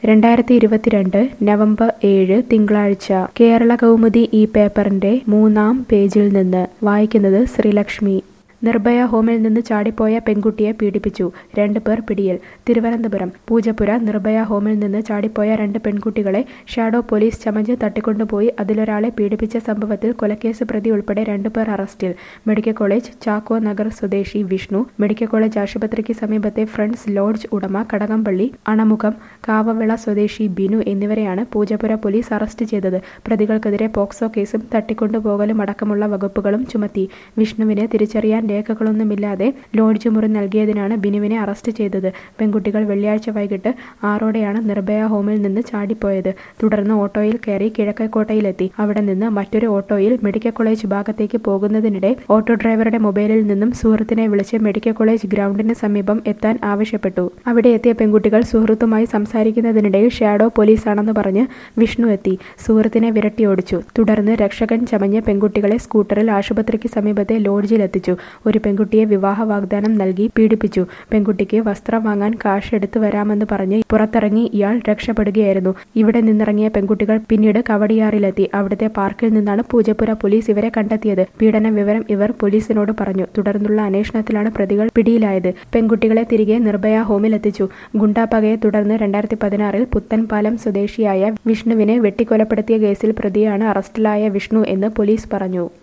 രണ്ടായിരത്തി ഇരുപത്തിരണ്ട് നവംബർ ഏഴ് തിങ്കളാഴ്ച കേരള കൗമുദി ഈ പേപ്പറിന്റെ മൂന്നാം പേജിൽ നിന്ന് വായിക്കുന്നത് ശ്രീലക്ഷ്മി നിർഭയ ഹോമിൽ നിന്ന് ചാടിപ്പോയ പെൺകുട്ടിയെ പീഡിപ്പിച്ചു രണ്ട് പേർ പിടിയിൽ തിരുവനന്തപുരം പൂജപ്പുര നിർഭയ ഹോമിൽ നിന്ന് ചാടിപ്പോയ രണ്ട് പെൺകുട്ടികളെ ഷാഡോ പോലീസ് ചമഞ്ഞ് തട്ടിക്കൊണ്ടുപോയി അതിലൊരാളെ പീഡിപ്പിച്ച സംഭവത്തിൽ കൊലക്കേസ് പ്രതി ഉൾപ്പെടെ രണ്ടുപേർ അറസ്റ്റിൽ മെഡിക്കൽ കോളേജ് ചാക്കോ നഗർ സ്വദേശി വിഷ്ണു മെഡിക്കൽ കോളേജ് ആശുപത്രിക്ക് സമീപത്തെ ഫ്രണ്ട്സ് ലോഡ്ജ് ഉടമ കടകംപള്ളി അണമുഖം കാവവിള സ്വദേശി ബിനു എന്നിവരെയാണ് പൂജപ്പുര പോലീസ് അറസ്റ്റ് ചെയ്തത് പ്രതികൾക്കെതിരെ പോക്സോ കേസും തട്ടിക്കൊണ്ടുപോകലും അടക്കമുള്ള വകുപ്പുകളും ചുമത്തി വിഷ്ണുവിനെ തിരിച്ചറിയാൻ രേഖകളൊന്നുമില്ലാതെ ലോഡ്ജ് മുറി നൽകിയതിനാണ് ബിനുവിനെ അറസ്റ്റ് ചെയ്തത് പെൺകുട്ടികൾ വെള്ളിയാഴ്ച വൈകിട്ട് ആറോടെയാണ് നിർഭയ ഹോമിൽ നിന്ന് ചാടിപ്പോയത് തുടർന്ന് ഓട്ടോയിൽ കയറി കിഴക്കേക്കോട്ടയിലെത്തി അവിടെ നിന്ന് മറ്റൊരു ഓട്ടോയിൽ മെഡിക്കൽ കോളേജ് ഭാഗത്തേക്ക് പോകുന്നതിനിടെ ഓട്ടോ ഡ്രൈവറുടെ മൊബൈലിൽ നിന്നും സുഹൃത്തിനെ വിളിച്ച് മെഡിക്കൽ കോളേജ് ഗ്രൗണ്ടിന് സമീപം എത്താൻ ആവശ്യപ്പെട്ടു അവിടെ എത്തിയ പെൺകുട്ടികൾ സുഹൃത്തുമായി സംസാരിക്കുന്നതിനിടയിൽ ഷാഡോ പോലീസാണെന്ന് പറഞ്ഞ് വിഷ്ണു എത്തി സുഹൃത്തിനെ വിരട്ടിയോടിച്ചു തുടർന്ന് രക്ഷകൻ ചമഞ്ഞ് പെൺകുട്ടികളെ സ്കൂട്ടറിൽ ആശുപത്രിക്ക് സമീപത്തെ ലോഡ്ജിലെത്തിച്ചു ഒരു പെൺകുട്ടിയെ വിവാഹ വാഗ്ദാനം നൽകി പീഡിപ്പിച്ചു പെൺകുട്ടിക്ക് വസ്ത്രം വാങ്ങാൻ കാശ് എടുത്തു വരാമെന്ന് പറഞ്ഞ് പുറത്തിറങ്ങി ഇയാൾ രക്ഷപ്പെടുകയായിരുന്നു ഇവിടെ നിന്നിറങ്ങിയ പെൺകുട്ടികൾ പിന്നീട് കവടിയാറിലെത്തി അവിടുത്തെ പാർക്കിൽ നിന്നാണ് പൂജപ്പുര പോലീസ് ഇവരെ കണ്ടെത്തിയത് പീഡന വിവരം ഇവർ പോലീസിനോട് പറഞ്ഞു തുടർന്നുള്ള അന്വേഷണത്തിലാണ് പ്രതികൾ പിടിയിലായത് പെൺകുട്ടികളെ തിരികെ നിർഭയ ഹോമിലെത്തിച്ചു ഗുണ്ടാപ്പകയെ തുടർന്ന് രണ്ടായിരത്തി പതിനാറിൽ പുത്തൻപാലം സ്വദേശിയായ വിഷ്ണുവിനെ വെട്ടിക്കൊലപ്പെടുത്തിയ കേസിൽ പ്രതിയാണ് അറസ്റ്റിലായ വിഷ്ണു എന്ന് പോലീസ് പറഞ്ഞു